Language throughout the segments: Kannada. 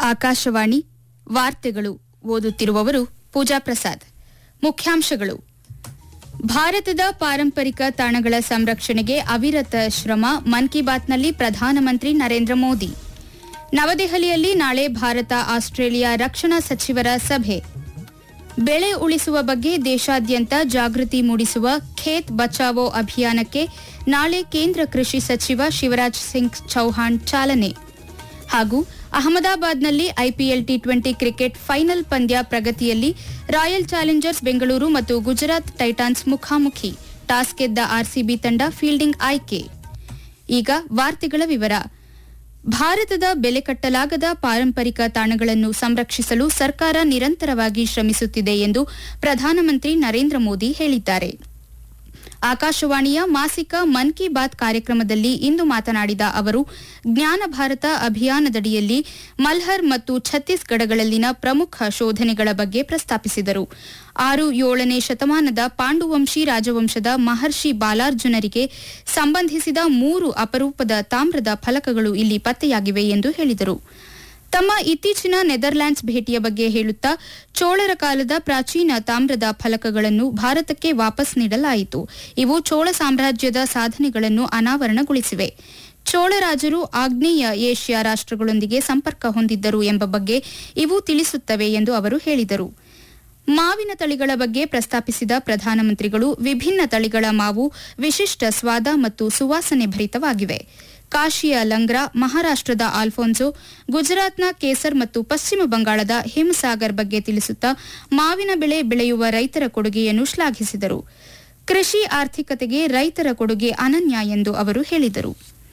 ಆಕಾಶವಾಣಿ ವಾರ್ತೆಗಳು ಓದುತ್ತಿರುವವರು ಪೂಜಾ ಪ್ರಸಾದ್ ಮುಖ್ಯಾಂಶಗಳು ಭಾರತದ ಪಾರಂಪರಿಕ ತಾಣಗಳ ಸಂರಕ್ಷಣೆಗೆ ಅವಿರತ ಶ್ರಮ ಮನ್ ಕಿ ಬಾತ್ನಲ್ಲಿ ಪ್ರಧಾನಮಂತ್ರಿ ನರೇಂದ್ರ ಮೋದಿ ನವದೆಹಲಿಯಲ್ಲಿ ನಾಳೆ ಭಾರತ ಆಸ್ಟ್ರೇಲಿಯಾ ರಕ್ಷಣಾ ಸಚಿವರ ಸಭೆ ಬೆಳೆ ಉಳಿಸುವ ಬಗ್ಗೆ ದೇಶಾದ್ಯಂತ ಜಾಗೃತಿ ಮೂಡಿಸುವ ಖೇತ್ ಬಚಾವೋ ಅಭಿಯಾನಕ್ಕೆ ನಾಳೆ ಕೇಂದ್ರ ಕೃಷಿ ಸಚಿವ ಶಿವರಾಜ್ ಸಿಂಗ್ ಚೌಹಾಣ್ ಚಾಲನೆ ಹಾಗೂ ಅಹಮದಾಬಾದ್ನಲ್ಲಿ IPL T twenty cricket final ಪಂದ್ಯ ಪ್ರಗತಿಯಲ್ಲಿ ರಾಯಲ್ ಚಾಲೆಂಜರ್ಸ್ ಬೆಂಗಳೂರು ಮತ್ತು ಗುಜರಾತ್ ಟೈಟಾನ್ಸ್ ಮುಖಾಮುಖಿ ಟಾಸ್ ಗೆದ್ದ ಆರ್ಸಿಬಿ ತಂಡ ಫೀಲ್ಡಿಂಗ್ ಆಯ್ಕೆ ಈಗ ವಾರ್ತೆಗಳ ವಿವರ ಭಾರತದ ಬೆಲೆ ಕಟ್ಟಲಾಗದ ಪಾರಂಪರಿಕ ತಾಣಗಳನ್ನು ಸಂರಕ್ಷಿಸಲು ಸರ್ಕಾರ ನಿರಂತರವಾಗಿ ಶ್ರಮಿಸುತ್ತಿದೆ ಎಂದು ಪ್ರಧಾನಮಂತ್ರಿ ನರೇಂದ್ರ ಮೋದಿ ಹೇಳಿದ್ದಾರೆ ಆಕಾಶವಾಣಿಯ ಮಾಸಿಕ ಮನ್ ಕಿ ಬಾತ್ ಕಾರ್ಯಕ್ರಮದಲ್ಲಿ ಇಂದು ಮಾತನಾಡಿದ ಅವರು ಜ್ಞಾನ ಭಾರತ ಅಭಿಯಾನದಡಿಯಲ್ಲಿ ಮಲ್ಹರ್ ಮತ್ತು ಛತ್ತೀಸ್ಗಢಗಳಲ್ಲಿನ ಪ್ರಮುಖ ಶೋಧನೆಗಳ ಬಗ್ಗೆ ಪ್ರಸ್ತಾಪಿಸಿದರು ಆರು ಏಳನೇ ಶತಮಾನದ ಪಾಂಡುವಂಶಿ ರಾಜವಂಶದ ಮಹರ್ಷಿ ಬಾಲಾರ್ಜುನರಿಗೆ ಸಂಬಂಧಿಸಿದ ಮೂರು ಅಪರೂಪದ ತಾಮ್ರದ ಫಲಕಗಳು ಇಲ್ಲಿ ಪತ್ತೆಯಾಗಿವೆ ಎಂದು ಹೇಳಿದರು ತಮ್ಮ ಇತ್ತೀಚಿನ ನೆದರ್ಲ್ಯಾಂಡ್ಸ್ ಭೇಟಿಯ ಬಗ್ಗೆ ಹೇಳುತ್ತಾ ಚೋಳರ ಕಾಲದ ಪ್ರಾಚೀನ ತಾಮ್ರದ ಫಲಕಗಳನ್ನು ಭಾರತಕ್ಕೆ ವಾಪಸ್ ನೀಡಲಾಯಿತು ಇವು ಚೋಳ ಸಾಮ್ರಾಜ್ಯದ ಸಾಧನೆಗಳನ್ನು ಅನಾವರಣಗೊಳಿಸಿವೆ ಚೋಳರಾಜರು ಆಗ್ನೇಯ ಏಷ್ಯಾ ರಾಷ್ಟ್ರಗಳೊಂದಿಗೆ ಸಂಪರ್ಕ ಹೊಂದಿದ್ದರು ಎಂಬ ಬಗ್ಗೆ ಇವು ತಿಳಿಸುತ್ತವೆ ಎಂದು ಅವರು ಹೇಳಿದರು ಮಾವಿನ ತಳಿಗಳ ಬಗ್ಗೆ ಪ್ರಸ್ತಾಪಿಸಿದ ಪ್ರಧಾನಮಂತ್ರಿಗಳು ವಿಭಿನ್ನ ತಳಿಗಳ ಮಾವು ವಿಶಿಷ್ಟ ಸ್ವಾದ ಮತ್ತು ಸುವಾಸನೆ ಭರಿತವಾಗಿವೆ ಕಾಶಿಯ ಲಂಗ್ರಾ ಮಹಾರಾಷ್ಟದ ಆಲ್ಫೋನ್ಸೋ ಗುಜರಾತ್ನ ಕೇಸರ್ ಮತ್ತು ಪಶ್ಚಿಮ ಬಂಗಾಳದ ಹಿಮಸಾಗರ್ ಬಗ್ಗೆ ತಿಳಿಸುತ್ತಾ ಮಾವಿನ ಬೆಳೆ ಬೆಳೆಯುವ ರೈತರ ಕೊಡುಗೆಯನ್ನು ಶ್ಲಾಘಿಸಿದರು ಕೃಷಿ ಆರ್ಥಿಕತೆಗೆ ರೈತರ ಕೊಡುಗೆ ಅನನ್ಯ ಎಂದು ಅವರು ಹೇಳಿದರು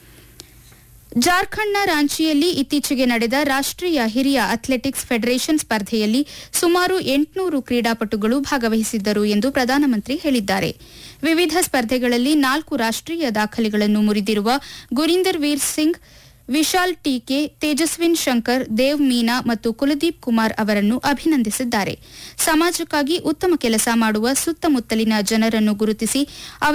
ಜಾರ್ಖಂಡ್ನ ರಾಂಚಿಯಲ್ಲಿ ಇತ್ತೀಚೆಗೆ ನಡೆದ ರಾಷ್ಟ್ರೀಯ ಹಿರಿಯ ಅಥ್ಲೆಟಿಕ್ಸ್ ಫೆಡರೇಷನ್ ಸ್ಪರ್ಧೆಯಲ್ಲಿ ಸುಮಾರು ಎಂಟುನೂರು ಕ್ರೀಡಾಪಟುಗಳು ಭಾಗವಹಿಸಿದ್ದರು ಎಂದು ಪ್ರಧಾನಮಂತ್ರಿ ಹೇಳಿದ್ದಾರೆ ವಿವಿಧ ಸ್ಪರ್ಧೆಗಳಲ್ಲಿ ನಾಲ್ಕು ರಾಷ್ಟ್ರೀಯ ದಾಖಲೆಗಳನ್ನು ಮುರಿದಿರುವ ಗುರೀಂದರ್ ವೀರ್ ಸಿಂಗ್ ವಿಶಾಲ್ ಟೀಕೆ ತೇಜಸ್ವಿನ್ ಶಂಕರ್ ದೇವ್ ಮೀನಾ ಮತ್ತು ಕುಲದೀಪ್ ಕುಮಾರ್ ಅವರನ್ನು ಅಭಿನಂದಿಸಿದ್ದಾರೆ ಸಮಾಜಕ್ಕಾಗಿ ಉತ್ತಮ ಕೆಲಸ ಮಾಡುವ ಸುತ್ತಮುತ್ತಲಿನ ಜನರನ್ನು ಗುರುತಿಸಿ